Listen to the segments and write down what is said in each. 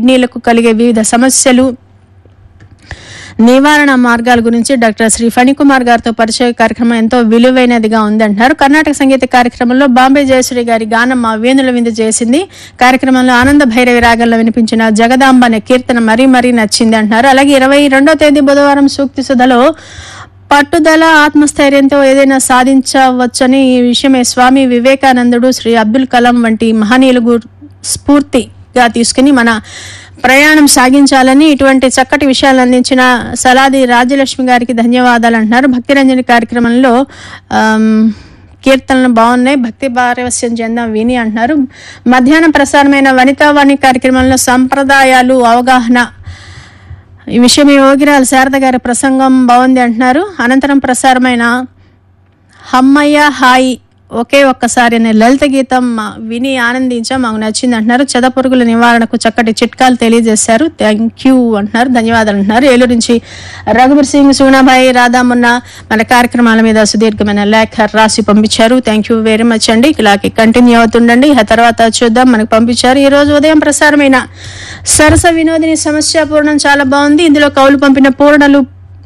కిడ్నీలకు కలిగే వివిధ సమస్యలు నివారణ మార్గాల గురించి డాక్టర్ శ్రీ ఫణికుమార్ గారితో పరిచయ కార్యక్రమం ఎంతో విలువైనదిగా ఉందంటున్నారు కర్ణాటక సంగీత కార్యక్రమంలో బాంబే జయశ్రీ గారి గానం మా వేణుల విందు చేసింది కార్యక్రమంలో ఆనంద భైరవి రాగంలో వినిపించిన జగదాంబ అనే కీర్తన మరీ మరీ నచ్చింది అంటున్నారు అలాగే ఇరవై రెండో తేదీ బుధవారం సూక్తి సుధలో పట్టుదల ఆత్మస్థైర్యంతో ఏదైనా సాధించవచ్చని ఈ విషయమే స్వామి వివేకానందుడు శ్రీ అబ్దుల్ కలాం వంటి మహనీయులు గు- స్ఫూర్తిగా తీసుకుని మన ప్రయాణం సాగించాలని ఇటువంటి చక్కటి విషయాలు అందించిన సలాది రాజ్యలక్ష్మి గారికి ధన్యవాదాలు అంటున్నారు భక్తిరంజని కార్యక్రమంలో ఆమ్, కీర్తనలు బాగున్నాయి భక్తి పారవస్యం చెందాం విని అంటున్నారు మధ్యాహ్నం ప్రసారమైన వనితావాణి కార్యక్రమంలో సంప్రదాయాలు అవగాహన ఈ విషయం ఈ ఓగిరాల శారద గారి ప్రసంగం బాగుంది అంటున్నారు అనంతరం ప్రసారమైన హమ్మయ్య హాయి ఒకే ఒక్కసారి అనే లలిత గీతం మా- విని ఆనందించాం మాకు నచ్చింది అంటున్నారు చెదపురుగుల నివారణకు చక్కటి చిట్కాలు తెలియజేశారు థ్యాంక్ యూ అంటున్నారు ధన్యవాదాలు అంటున్నారు ఏలూరు నుంచి రఘుబీర్ సింగ్ సూనాభాయి రాధా మొన్న మన కార్యక్రమాల మీద సుదీర్ఘమైన లేఖ రాసి పంపించారు థ్యాంక్ యూ వెరీ మచ్ అండి ఇలాగే కంటిన్యూ అవుతుండండి ఆ తర్వాత చూద్దాం మనకు పంపించారు ఈ రోజు ఉదయం ప్రసారమైన సరస వినోదిని సమస్య పూర్ణం చాలా బాగుంది ఇందులో కౌలు పంపిన పూర్ణలు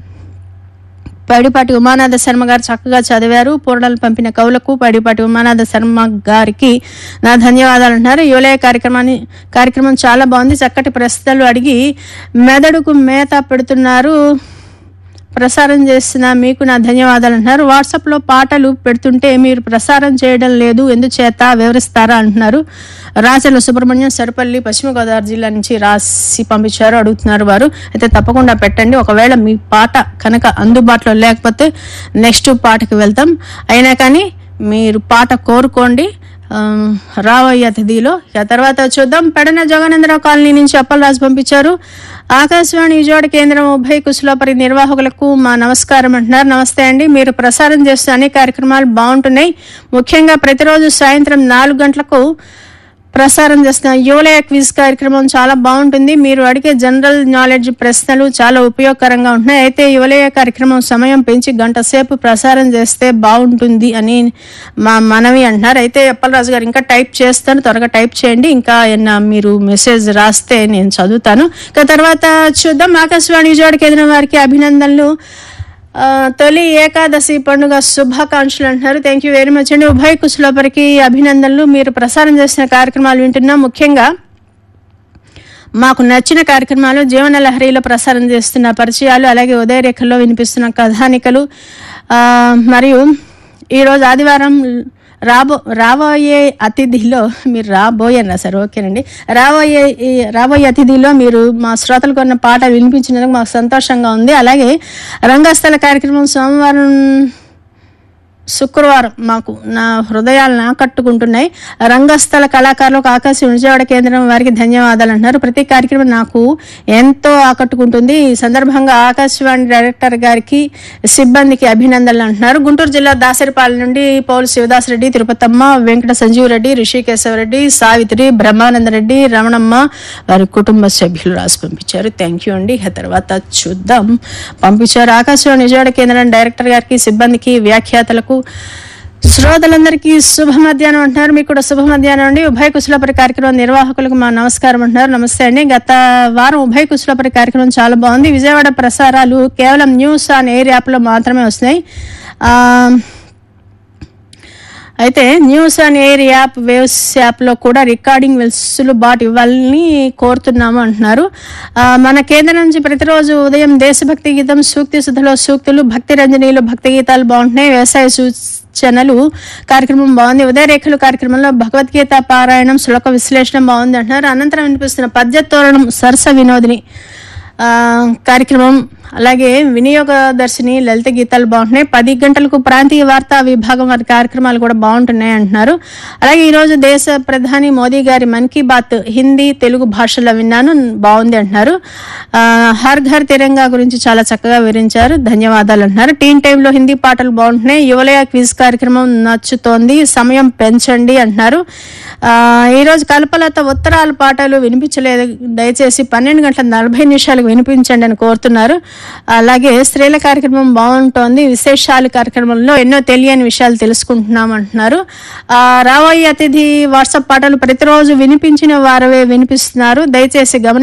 పైడిపాటి ఉమానాథ శర్మ గారు చక్కగా చదివారు పూర్ణాలు పంపిన కవులకు పైడిపాటి ఉమానాథ శర్మ గారికి నా ధన్యవాదాలు అంటున్నారు యువలయ కార్యక్రమాన్ని కార్యక్రమం చాలా బాగుంది చక్కటి ప్రశ్నలు అడిగి మెదడుకు మేత పెడుతున్నారు ప్రసారం చేసిన మీకు నా ధన్యవాదాలు అంటున్నారు వాట్సాప్లో పాటలు పెడుతుంటే మీరు ప్రసారం చేయడం లేదు ఎందుచేత వివరిస్తారా అంటున్నారు రాచల సుబ్రహ్మణ్యం సరిపల్లి పశ్చిమ గోదావరి జిల్లా నుంచి రాసి పంపించారు అడుగుతున్నారు వారు అయితే తప్పకుండా పెట్టండి ఒకవేళ మీ పాట కనుక అందుబాటులో లేకపోతే నెక్స్ట్ పాటకి వెళ్తాం అయినా కానీ మీరు పాట కోరుకోండి ఆ, రావయ్య అతిథిలో ఇక తర్వాత చూద్దాం పెడన జగనేంద్ర కాలనీ నుంచి అప్పలరాజు పంపించారు ఆకాశవాణి విజయవాడ కేంద్రం ఉభయ కుశలోపరి నిర్వాహకులకు మా నమస్కారం అంటున్నారు నమస్తే అండి మీరు ప్రసారం చేస్తున్న అన్ని కార్యక్రమాలు బాగుంటున్నాయి ముఖ్యంగా ప్రతిరోజు సాయంత్రం నాలుగు గంటలకు ప్రసారం చేస్తున్న యువలయ క్విజ్ కార్యక్రమం చాలా బాగుంటుంది మీరు అడిగే జనరల్ నాలెడ్జ్ ప్రశ్నలు చాలా ఉపయోగకరంగా ఉంటున్నాయి అయితే యువలయ కార్యక్రమం సమయం పెంచి గంట సేపు ప్రసారం చేస్తే బాగుంటుంది అని మా మనవి అంటున్నారు అయితే అప్పలరాజు గారు ఇంకా టైప్ చేస్తాను త్వరగా టైప్ చేయండి ఇంకా ఏమన్నా మీరు మెసేజ్ రాస్తే నేను చదువుతాను ఇక తర్వాత చూద్దాం ఆకాశవాణి విజయవాడ కేంద్రం వారికి అభినందనలు ఆ, తొలి ఏకాదశి పండుగ శుభాకాంక్షలు అంటున్నారు థ్యాంక్ యూ వెరీ మచ్ అండి ఉభయ కుశలోపరికి అభినందనలు మీరు ప్రసారం చేసిన కార్యక్రమాలు వింటున్నాం ముఖ్యంగా మాకు నచ్చిన కార్యక్రమాలు జీవన లహరిలో ప్రసారం చేస్తున్న పరిచయాలు అలాగే ఉదయరేఖల్లో వినిపిస్తున్న కథానికలు ఆ, మరియు ఈరోజు ఆదివారం రాబో రాబోయే అతిథిలో మీరు రాబోయే అన్నారు సార్ ఓకేనండి రాబోయే ఈ రాబోయే అతిథిలో మీరు మా శ్రోతలకు ఉన్న పాట వినిపించినందుకు మాకు సంతోషంగా ఉంది అలాగే రంగస్థల కార్యక్రమం సోమవారం శుక్రవారం మాకు నా హృదయాలను ఆకట్టుకుంటున్నాయి రంగస్థల కళాకారులకు ఆకాశ విజయవాడ కేంద్రం వారికి ధన్యవాదాలు అంటున్నారు ప్రతి కార్యక్రమం నాకు ఎంతో ఆకట్టుకుంటుంది ఈ సందర్భంగా ఆకాశవాణి డైరెక్టర్ గారికి సిబ్బందికి అభినందనలు అంటున్నారు గుంటూరు జిల్లా దాసరిపాలెం నుండి పౌలు శివదాస్ రెడ్డి తిరుపతమ్మ వెంకట సంజీవ్ రెడ్డి ఋషికేశవరెడ్డి సావిత్రి బ్రహ్మానంద రెడ్డి రమణమ్మ వారి కుటుంబ సభ్యులు రాసి పంపించారు థ్యాంక్ యూ అండి ఆ తర్వాత చూద్దాం పంపించారు ఆకాశవాణి విజయవాడ కేంద్రం డైరెక్టర్ గారికి సిబ్బందికి వ్యాఖ్యాతలకు శ్రోతలందరికీ శుభ మధ్యాహ్నం అంటున్నారు మీకు కూడా శుభ మధ్యాహ్నం అండి ఉభయ కుశలపరి కార్యక్రమం నిర్వాహకులకు మా నమస్కారం అంటున్నారు నమస్తే అండి గత వారం ఉభయ కుశలపరి కార్యక్రమం చాలా బాగుంది విజయవాడ ప్రసారాలు కేవలం న్యూస్ ఆన్ ఎయిర్ యాప్లో మాత్రమే వస్తున్నాయి ఆ, అయితే news and air app waves యాప్లో కూడా రికార్డింగ్ వెసులుబాటు ఇవ్వాలని కోరుతున్నాము అంటున్నారు ఆ, మన కేంద్రం నుంచి ప్రతిరోజు ఉదయం దేశభక్తి గీతం సూక్తి సుధలో సూక్తులు భక్తి రంజనీలు భక్తి గీతాలు బాగుంటున్నాయి వ్యవసాయ సూచనలు కార్యక్రమం బాగుంది ఉదయరేఖలు కార్యక్రమంలో భగవద్గీత పారాయణం శ్లోక విశ్లేషణ బాగుంది అంటున్నారు అనంతరం వినిపిస్తున్న పద్యతోరణం సరస వినోదిని ఆ, కార్యక్రమం అలాగే వినియోగదర్శిని లలిత గీతాలు బాగుంటున్నాయి పది గంటలకు ప్రాంతీయ వార్తా విభాగం వారి కార్యక్రమాలు కూడా బాగుంటున్నాయి అంటున్నారు అలాగే ఈరోజు దేశ ప్రధాని మోదీ గారి మన్ కీ బాత్ హిందీ తెలుగు భాషలో విన్నాను బాగుంది అంటున్నారు ఆ, హర్ ఘర్ తిరంగా గురించి చాలా చక్కగా వివరించారు ధన్యవాదాలు అంటున్నారు టీన్ టైంలో హిందీ పాటలు బాగుంటున్నాయి యువలయ క్విజ్ కార్యక్రమం నచ్చుతోంది సమయం పెంచండి అంటున్నారు ఆ, ఈరోజు కల్పలత ఉత్తరాల పాటలు వినిపించలేదు దయచేసి పన్నెండు గంటల నలభై నిమిషాలకు వినిపించండి అని కోరుతున్నారు అలాగే స్త్రీల కార్యక్రమం బాగుంటోంది విశేషాలు కార్యక్రమంలో ఎన్నో తెలియని విషయాలు తెలుసుకుంటున్నాం అంటున్నారు ఆ, రాబోయే అతిథి వాట్సాప్ పాటలు ప్రతిరోజు వినిపించిన వారవే వినిపిస్తున్నారు దయచేసి గమని